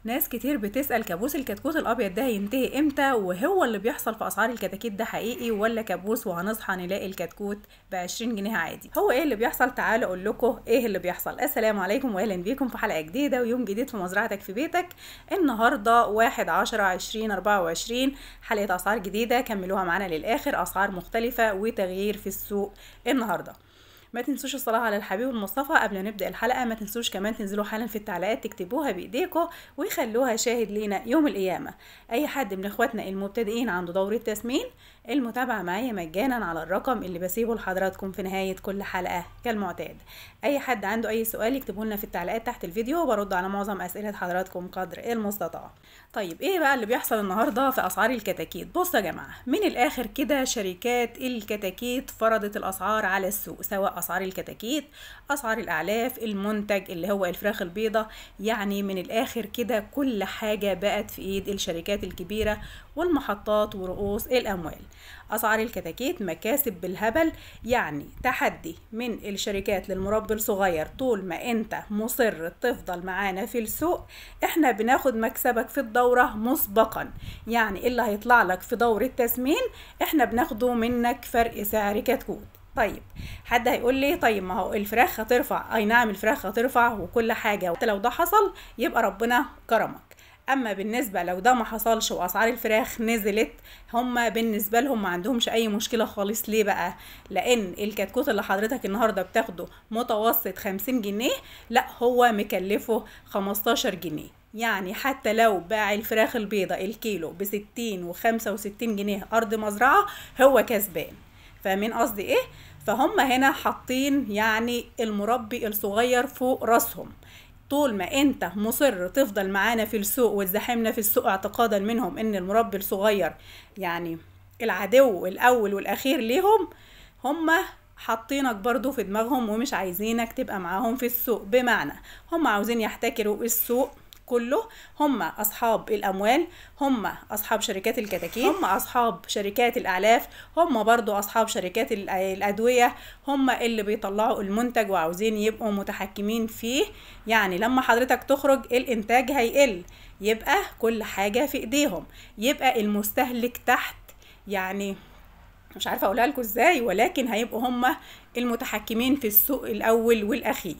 ناس كتير بتسأل كابوس الكتكوت الأبيض ده هينتهي امتى وهو اللي بيحصل في أسعار الكتاكيت ده حقيقي ولا كابوس وهنصحى نلاقي الكتكوت بعشرين جنيه عادي هو ايه اللي بيحصل تعالوا أقول لكم ايه اللي بيحصل السلام عليكم وأهلا بيكم في حلقة جديدة ويوم جديد في مزرعتك في بيتك النهاردة واحد عشرة عشرين أربعة وعشرين حلقة أسعار جديدة كملوها معانا للآخر أسعار مختلفة وتغيير في السوق النهارده ما تنسوش الصلاة على الحبيب المصطفى قبل ما نبدأ الحلقة ما تنسوش كمان تنزلوا حالا في التعليقات تكتبوها بإيديكم ويخلوها شاهد لينا يوم القيامة أي حد من إخواتنا المبتدئين عنده دورة تسمين المتابعة معايا مجانا على الرقم اللي بسيبه لحضراتكم في نهاية كل حلقة كالمعتاد أي حد عنده أي سؤال يكتبه لنا في التعليقات تحت الفيديو وبرد على معظم أسئلة حضراتكم قدر المستطاع طيب إيه بقى اللي بيحصل النهاردة في أسعار الكتاكيت بصوا يا جماعة من الآخر كده شركات الكتاكيت فرضت الأسعار على السوق سواء أسعار الكتاكيت أسعار الأعلاف المنتج اللي هو الفراخ البيضة يعني من الآخر كده كل حاجة بقت في إيد الشركات الكبيرة والمحطات ورؤوس الأموال أسعار الكتاكيت مكاسب بالهبل يعني تحدي من الشركات للمربي الصغير طول ما أنت مصر تفضل معانا في السوق احنا بناخد مكسبك في الدورة مسبقا يعني اللي هيطلع لك في دورة تسمين احنا بناخده منك فرق سعر كتكوت طيب حد هيقول لي طيب ما هو الفراخ هترفع اي نعم الفراخ هترفع وكل حاجه وحتى لو ده حصل يبقى ربنا كرمك اما بالنسبه لو ده ما حصلش واسعار الفراخ نزلت هما بالنسبه لهم ما عندهمش اي مشكله خالص ليه بقى لان الكتكوت اللي حضرتك النهارده بتاخده متوسط 50 جنيه لا هو مكلفه 15 جنيه يعني حتى لو باع الفراخ البيضة الكيلو بستين وخمسة وستين جنيه أرض مزرعة هو كسبان فاهمين قصدي ايه فهم هنا حاطين يعني المربي الصغير فوق راسهم طول ما انت مصر تفضل معانا في السوق وتزاحمنا في السوق اعتقادا منهم ان المربي الصغير يعني العدو الاول والاخير ليهم هم حاطينك برضو في دماغهم ومش عايزينك تبقى معاهم في السوق بمعنى هم عاوزين يحتكروا السوق كله هم اصحاب الاموال هم اصحاب شركات الكتاكيت هم اصحاب شركات الاعلاف هم برضو اصحاب شركات الادويه هم اللي بيطلعوا المنتج وعاوزين يبقوا متحكمين فيه يعني لما حضرتك تخرج الانتاج هيقل يبقى كل حاجه في ايديهم يبقى المستهلك تحت يعني مش عارفه اقولها لكم ازاي ولكن هيبقوا هم المتحكمين في السوق الاول والاخير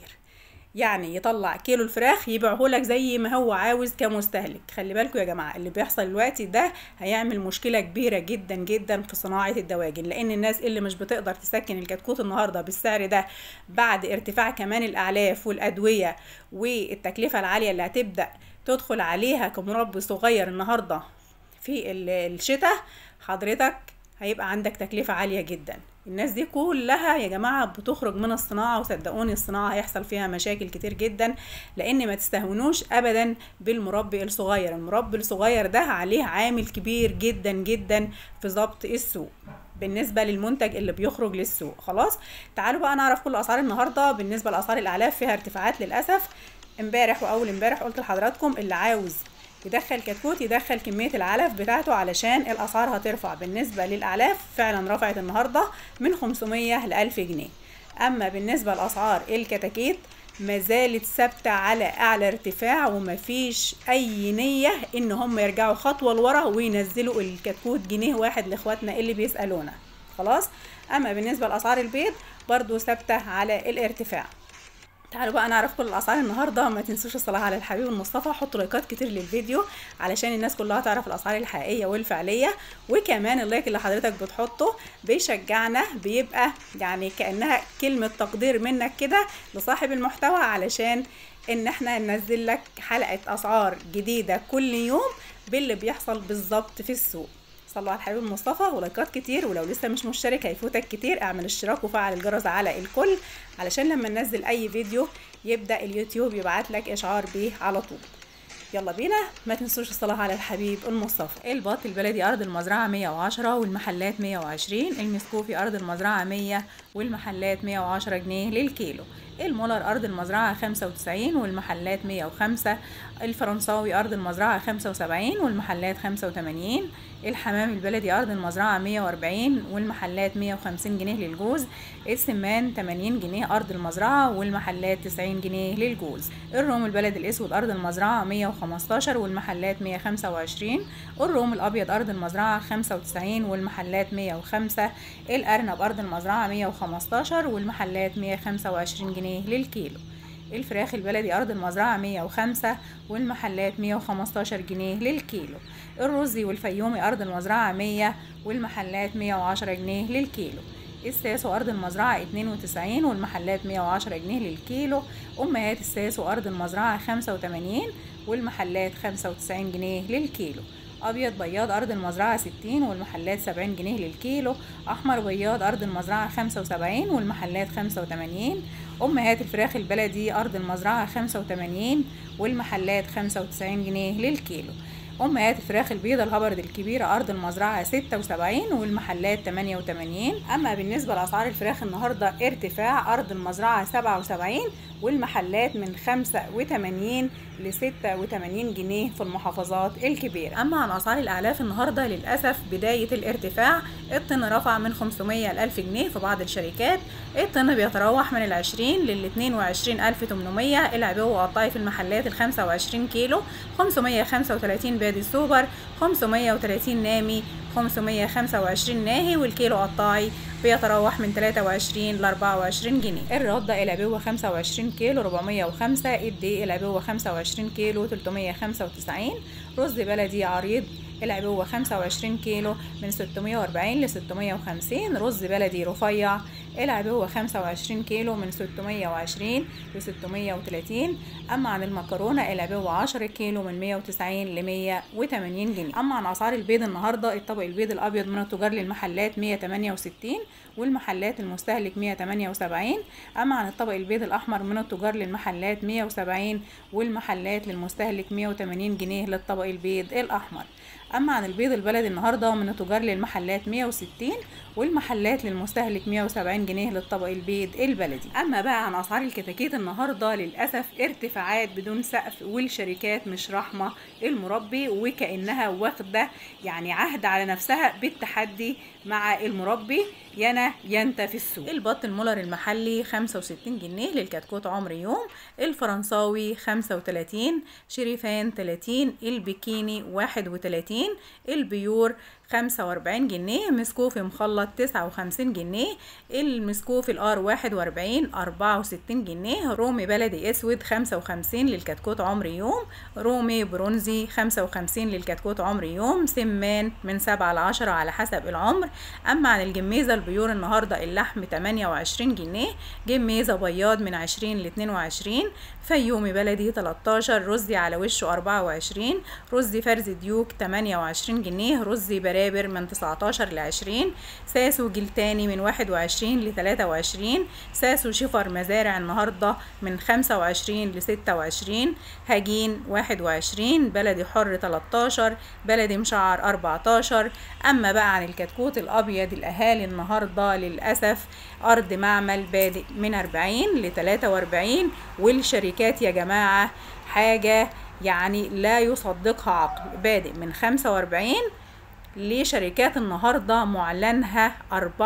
يعني يطلع كيلو الفراخ يبيعه لك زي ما هو عاوز كمستهلك خلي بالكم يا جماعه اللي بيحصل دلوقتي ده هيعمل مشكله كبيره جدا جدا في صناعه الدواجن لان الناس اللي مش بتقدر تسكن الكتكوت النهارده بالسعر ده بعد ارتفاع كمان الاعلاف والادويه والتكلفه العاليه اللي هتبدا تدخل عليها كمربي صغير النهارده في الشتاء حضرتك هيبقى عندك تكلفة عالية جدا الناس دي كلها يا جماعة بتخرج من الصناعة وصدقوني الصناعة هيحصل فيها مشاكل كتير جدا لان ما تستهونوش ابدا بالمربي الصغير المربي الصغير ده عليه عامل كبير جدا جدا في ضبط السوق بالنسبه للمنتج اللي بيخرج للسوق خلاص تعالوا بقى نعرف كل اسعار النهارده بالنسبه لاسعار الاعلاف فيها ارتفاعات للاسف امبارح واول امبارح قلت لحضراتكم اللي عاوز يدخل كتكوت يدخل كمية العلف بتاعته علشان الأسعار هترفع بالنسبة للأعلاف فعلا رفعت النهاردة من 500 ل 1000 جنيه أما بالنسبة لأسعار الكتاكيت ما زالت ثابتة على أعلى ارتفاع ومفيش أي نية إن هم يرجعوا خطوة لورا وينزلوا الكتكوت جنيه واحد لإخواتنا اللي بيسألونا خلاص أما بالنسبة لأسعار البيض برضو ثابتة على الارتفاع تعالوا بقى نعرف كل الاسعار النهارده ما تنسوش الصلاه على الحبيب المصطفى حطوا لايكات كتير للفيديو علشان الناس كلها تعرف الاسعار الحقيقيه والفعليه وكمان اللايك اللي حضرتك بتحطه بيشجعنا بيبقى يعني كانها كلمه تقدير منك كده لصاحب المحتوى علشان ان احنا ننزل لك حلقه اسعار جديده كل يوم باللي بيحصل بالظبط في السوق صلوا على الحبيب المصطفى ولايكات كتير ولو لسه مش مشترك هيفوتك كتير اعمل اشتراك وفعل الجرس على الكل علشان لما ننزل اي فيديو يبدا اليوتيوب يبعت لك اشعار بيه على طول يلا بينا ما تنسوش الصلاة على الحبيب المصطفى البط البلدي أرض المزرعة 110 والمحلات 120 المسكوفي أرض المزرعة 100 والمحلات 110 جنيه للكيلو المولر أرض المزرعة 95 والمحلات 105 الفرنساوي أرض المزرعة 75 والمحلات 85 الحمام البلدي أرض المزرعة 140 والمحلات 150 جنيه للجوز السمان 80 جنيه أرض المزرعة والمحلات 90 جنيه للجوز الروم البلدي الأسود أرض المزرعة 115 والمحلات 125 الروم الأبيض أرض المزرعة 95 والمحلات 105 الأرنب أرض المزرعة 115 والمحلات 125 جنيه للكيلو الفراخ البلدي أرض المزرعة 105 والمحلات 115 جنيه للكيلو الرزي والفيومي أرض المزرعة 100 والمحلات 110 جنيه للكيلو الساسو أرض المزرعة 92 والمحلات 110 جنيه للكيلو أمهات الساسو أرض المزرعة 85 والمحلات 95 جنيه للكيلو أبيض بياض أرض المزرعة 60 والمحلات 70 جنيه للكيلو أحمر بياض أرض المزرعة 75 والمحلات 85 أمهات الفراخ البلدي أرض المزرعة 85 والمحلات 95 جنيه للكيلو أمهات الفراخ البيضة الهبرد الكبيرة أرض المزرعة 76 والمحلات 88 أما بالنسبة لأسعار الفراخ النهاردة ارتفاع أرض المزرعة 77 والمحلات من 85 ل 86 جنيه في المحافظات الكبيرة أما عن أسعار الأعلاف النهاردة للأسف بداية الارتفاع الطن رفع من 500 ل 1000 جنيه في بعض الشركات الطن بيتراوح من ال 20 لل 22800 العبوة قطعي في المحلات ال 25 كيلو 535 بادي سوبر 530 نامي 525 ناهي والكيلو قطاعي بيتراوح من 23 ل 24 جنيه الردة العبوة 25 كيلو 405 الدقيق العبوة 25 كيلو 395 رز بلدي عريض العبوة 25 كيلو من 640 ل 650 رز بلدي رفيع العبوة 25 كيلو من 620 ل 630 أما عن المكرونة العبوة 10 كيلو من 190 ل 180 جنيه أما عن أسعار البيض النهاردة الطبق البيض الأبيض من التجار للمحلات 168 والمحلات المستهلك 178 أما عن الطبق البيض الأحمر من التجار للمحلات 170 والمحلات للمستهلك 180 جنيه للطبق البيض الأحمر أما عن البيض البلدي النهاردة من التجار للمحلات 160 والمحلات للمستهلك 170 جنيه للطبق البيض البلدي أما بقى عن أسعار الكتاكيت النهاردة للأسف ارتفاعات بدون سقف والشركات مش رحمة المربي وكأنها واخدة يعني عهد على نفسها بالتحدي مع المربي ينا ينت في السوق البط المولر المحلي 65 جنيه للكتكوت عمر يوم الفرنساوي 35 شريفان 30 البكيني 31 البيور 45 جنيه مسكوفي مخلط 59 جنيه المسكوفي الار 41 64 جنيه رومي بلدي اسود 55 للكتكوت عمر يوم رومي برونزي 55 للكتكوت عمر يوم سمان من 7 ل 10 على حسب العمر اما عن الجميزه البيور النهارده اللحم 28 جنيه جميزه بياض من 20 ل 22 فيومي بلدي 13 رزي على وشه 24 رزي فرز ديوك 28 جنيه رزي برابر من 19 ل 20 ساسو جلتاني من 21 ل 23 ساسو شفر مزارع النهارده من 25 ل 26 هجين 21 بلدي حر 13 بلدي مشعر 14 اما بقى عن الكتكوت الابيض الاهالي النهارده للاسف ارض معمل بادئ من 40 ل 43 والشركات يا جماعه حاجه يعني لا يصدقها عقل بادئ من 45 لشركات النهارده معلنها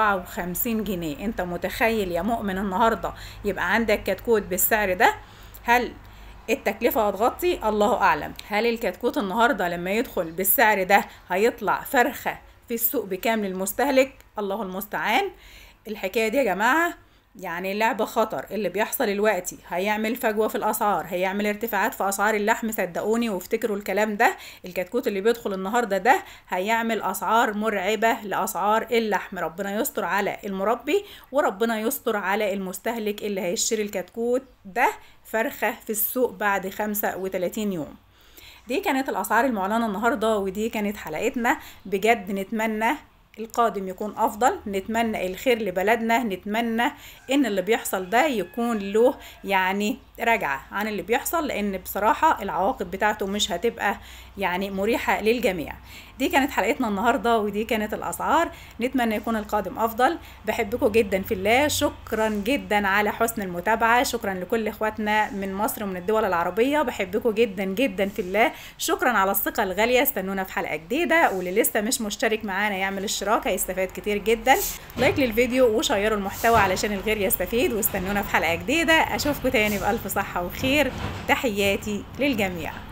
54 جنيه انت متخيل يا مؤمن النهارده يبقى عندك كتكوت بالسعر ده هل التكلفة هتغطي الله أعلم هل الكتكوت النهاردة لما يدخل بالسعر ده هيطلع فرخة في السوق بكام للمستهلك الله المستعان الحكاية دي يا جماعة يعني لعبة خطر اللي بيحصل دلوقتي هيعمل فجوة في الأسعار هيعمل ارتفاعات في أسعار اللحم صدقوني وافتكروا الكلام ده الكتكوت اللي بيدخل النهاردة ده هيعمل أسعار مرعبة لأسعار اللحم ربنا يستر على المربي وربنا يستر على المستهلك اللي هيشتري الكتكوت ده فرخة في السوق بعد 35 يوم دي كانت الأسعار المعلنة النهاردة ودي كانت حلقتنا بجد نتمنى القادم يكون افضل نتمنى الخير لبلدنا نتمنى ان اللي بيحصل ده يكون له يعني رجعة عن اللي بيحصل لان بصراحة العواقب بتاعته مش هتبقى يعني مريحة للجميع دي كانت حلقتنا النهاردة ودي كانت الاسعار نتمنى يكون القادم افضل بحبكم جدا في الله شكرا جدا على حسن المتابعة شكرا لكل اخواتنا من مصر ومن الدول العربية بحبكم جدا جدا في الله شكرا على الثقة الغالية استنونا في حلقة جديدة واللي لسه مش مشترك معانا يعمل اشتراك هيستفاد كتير جدا لايك للفيديو وشيروا المحتوى علشان الغير يستفيد واستنونا في حلقة جديدة اشوفكم تاني بألف صحة وخير تحياتي للجميع